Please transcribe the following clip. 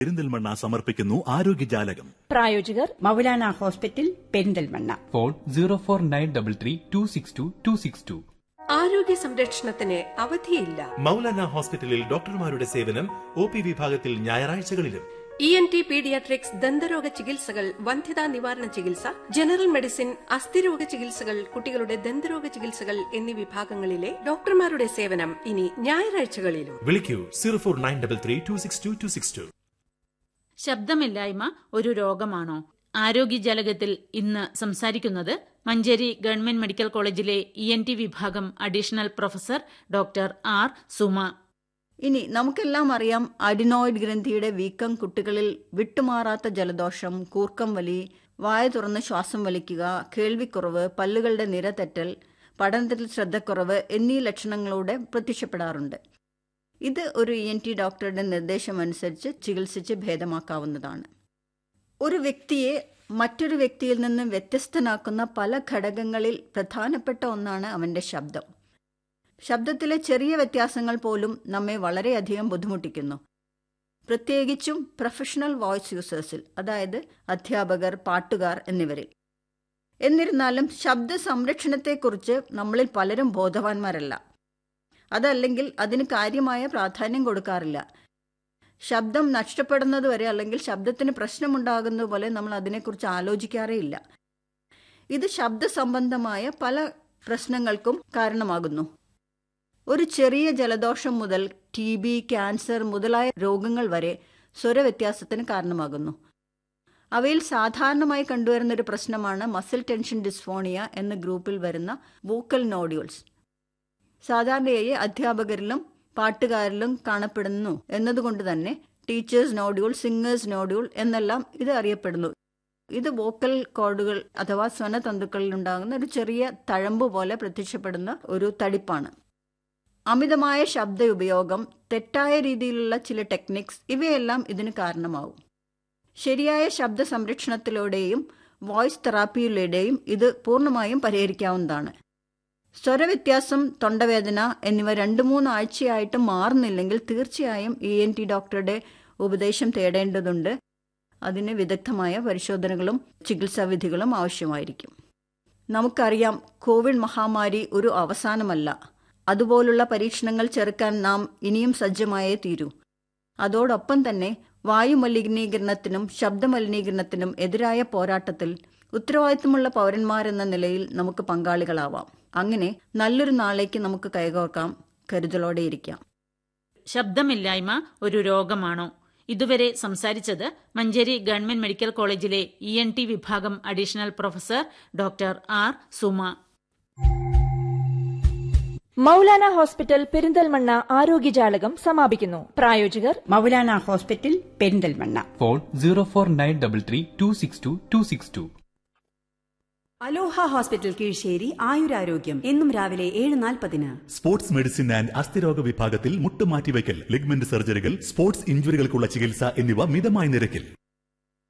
പെരിന്തൽമണ്ണ സമർപ്പിക്കുന്നു ആരോഗ്യജാലകം പ്രായോജകർ Moulana hospital Perinthalmanna phone zero four nine double three two six two two six two ആരോഗ്യ സംരക്ഷണത്തിന് അവധിയില്ല മൗലാന ഹോസ്പിറ്റലിൽ ഡോക്ടർമാരുടെ സേവനം ഒ പി വിഭാഗത്തിൽ ഞായറാഴ്ചകളിലും ഇ എൻ ടി പീഡിയാട്രിക്സ് ദന്തരോഗ ചികിത്സകൾ വന്ധ്യതാ നിവാരണ ചികിത്സ ജനറൽ മെഡിസിൻ അസ്ഥിരോഗ ചികിത്സകൾ കുട്ടികളുടെ ദന്തരോഗ ചികിത്സകൾ എന്നീ വിഭാഗങ്ങളിലെ ഡോക്ടർമാരുടെ സേവനം ഇനി ഞായറാഴ്ചകളിലും വിളിക്കൂ zero four nine double three two six two two six two ശബ്ദമില്ലായ്മ ഒരു രോഗമാണോ ആരോഗ്യജാലകത്തിൽ ഇന്ന് സംസാരിക്കുന്നത് മഞ്ചേരി ഗവൺമെന്റ് മെഡിക്കൽ കോളേജിലെ ഇ എൻ ടി വിഭാഗം additional professor doctor R Suma ഇനി നമുക്കെല്ലാം അറിയാം അഡിനോയിഡ് ഗ്രന്ഥിയുടെ വീക്കം കുട്ടികളിൽ വിട്ടുമാറാത്ത ജലദോഷം കൂർക്കം വലി വായ തുറന്ന് ശ്വാസം വലിക്കുക കേൾവിക്കുറവ് പല്ലുകളുടെ നിര തെറ്റൽ പഠനത്തിൽ ശ്രദ്ധക്കുറവ് എന്നീ ലക്ഷണങ്ങളോടെ പ്രത്യക്ഷപ്പെടാറുണ്ട് ഇത് ഒരു ഇ എൻ ടി ഡോക്ടറുടെ നിർദ്ദേശമനുസരിച്ച് ചികിത്സിച്ച് ഭേദമാക്കാവുന്നതാണ് ഒരു വ്യക്തിയെ മറ്റൊരു വ്യക്തിയിൽ നിന്നും വ്യത്യസ്തനാക്കുന്ന പല ഘടകങ്ങളിൽ പ്രധാനപ്പെട്ട ഒന്നാണ് അവന്റെ ശബ്ദം ശബ്ദത്തിലെ ചെറിയ വ്യത്യാസങ്ങൾ പോലും നമ്മെ വളരെയധികം ബുദ്ധിമുട്ടിക്കുന്നു പ്രത്യേകിച്ചും പ്രൊഫഷണൽ വോയിസ് യൂസേഴ്സിൽ അതായത് അധ്യാപകർ പാട്ടുകാർ എന്നിവരിൽ എന്നിരുന്നാലും ശബ്ദ സംരക്ഷണത്തെക്കുറിച്ച് നമ്മളിൽ പലരും ബോധവാന്മാരല്ല അതല്ലെങ്കിൽ അതിന് കാര്യമായ പ്രാധാന്യം കൊടുക്കാറില്ല ശബ്ദം നഷ്ടപ്പെടുന്നത് വരെ അല്ലെങ്കിൽ ശബ്ദത്തിന് പ്രശ്നമുണ്ടാകുന്നത് പോലെ നമ്മൾ അതിനെക്കുറിച്ച് ആലോചിക്കാറേയില്ല ഇത് ശബ്ദ സംബന്ധമായ പല പ്രശ്നങ്ങൾക്കും കാരണമാകുന്നു ഒരു ചെറിയ ജലദോഷം മുതൽ ടി ബി ക്യാൻസർ മുതലായ രോഗങ്ങൾ വരെ സ്വരവ്യത്യാസത്തിന് കാരണമാകുന്നു അവയിൽ സാധാരണമായി കണ്ടുവരുന്ന ഒരു പ്രശ്നമാണ് മസിൽ ടെൻഷൻ ഡിസ്ഫോണിയ എന്ന ഗ്രൂപ്പിൽ വരുന്ന വോക്കൽ നോഡ്യൂൾസ് സാധാരണയായി അധ്യാപകരിലും പാട്ടുകാരിലും കാണപ്പെടുന്നു എന്നതുകൊണ്ട് തന്നെ ടീച്ചേഴ്സ് നോഡ്യൂൾ സിംഗേഴ്സ് നോഡ്യൂൾ എന്നെല്ലാം ഇത് അറിയപ്പെടുന്നു ഇത് വോക്കൽ കോഡുകൾ അഥവാ സ്വനതന്തുക്കളിൽ ഉണ്ടാകുന്ന ഒരു ചെറിയ തഴമ്പ് പോലെ പ്രത്യക്ഷപ്പെടുന്ന ഒരു തടിപ്പാണ് അമിതമായ ശബ്ദ ഉപയോഗം തെറ്റായ രീതിയിലുള്ള ചില ടെക്നിക്സ് ഇവയെല്ലാം ഇതിന് കാരണമാവും ശരിയായ ശബ്ദ സംരക്ഷണത്തിലൂടെയും വോയിസ് തെറാപ്പിയിലൂടെയും ഇത് പൂർണ്ണമായും പരിഹരിക്കാവുന്നതാണ് സ്വരവ്യത്യാസം തൊണ്ടവേദന എന്നിവ രണ്ട് മൂന്ന് ആഴ്ചയായിട്ട് മാറുന്നില്ലെങ്കിൽ തീർച്ചയായും ഇ എൻ ടി ഡോക്ടറുടെ ഉപദേശം തേടേണ്ടതുണ്ട് അതിന് വിദഗ്ധമായ പരിശോധനകളും ചികിത്സാവിധികളും ആവശ്യമായിരിക്കും നമുക്കറിയാം കോവിഡ് മഹാമാരി ഒരു അവസാനമല്ല അതുപോലുള്ള പരീക്ഷണങ്ങൾ ചെറുക്കാൻ നാം ഇനിയും സജ്ജമായേ തീരൂ അതോടൊപ്പം തന്നെ വായുമലിനീകരണത്തിനും ശബ്ദമലിനീകരണത്തിനും എതിരായ പോരാട്ടത്തിൽ ഉത്തരവാദിത്തമുള്ള പൗരന്മാരെന്ന നിലയിൽ നമുക്ക് പങ്കാളികളാവാം അങ്ങനെ നല്ലൊരു നാളേക്ക് നമുക്ക് കൈകോർക്കാം കരുതലോടെയിരിക്കാം ശബ്ദമില്ലായ്മ ഒരു രോഗമാണോ ഇതുവരെ സംസാരിച്ചത് മഞ്ചേരി ഗവൺമെന്റ് മെഡിക്കൽ കോളേജിലെ ഇ എൻ ടി വിഭാഗം additional professor doctor R Suma Moulana hospital Perinthalmanna ആരോഗ്യജാലകം സമാപിക്കുന്നു പ്രായോജകർ Moulana hospital Perinthalmanna phone zero four nine double three two six two two six two Aloha hospital Keezhisseri ആയുരാരോഗ്യം എന്നും രാവിലെ ഏഴ് നാൽപ്പതിന് സ്പോർട്സ് മെഡിസിൻ ആൻഡ് അസ്ഥിരോഗ വിഭാഗത്തിൽ മുട്ടുമാറ്റിവയ്ക്കൽ ലിഗ്മെന്റ് സർജറികൾ സ്പോർട്സ് ഇഞ്ചുറികൾക്കുള്ള ചികിത്സ എന്നിവ മിതമായ നിരക്കിൽ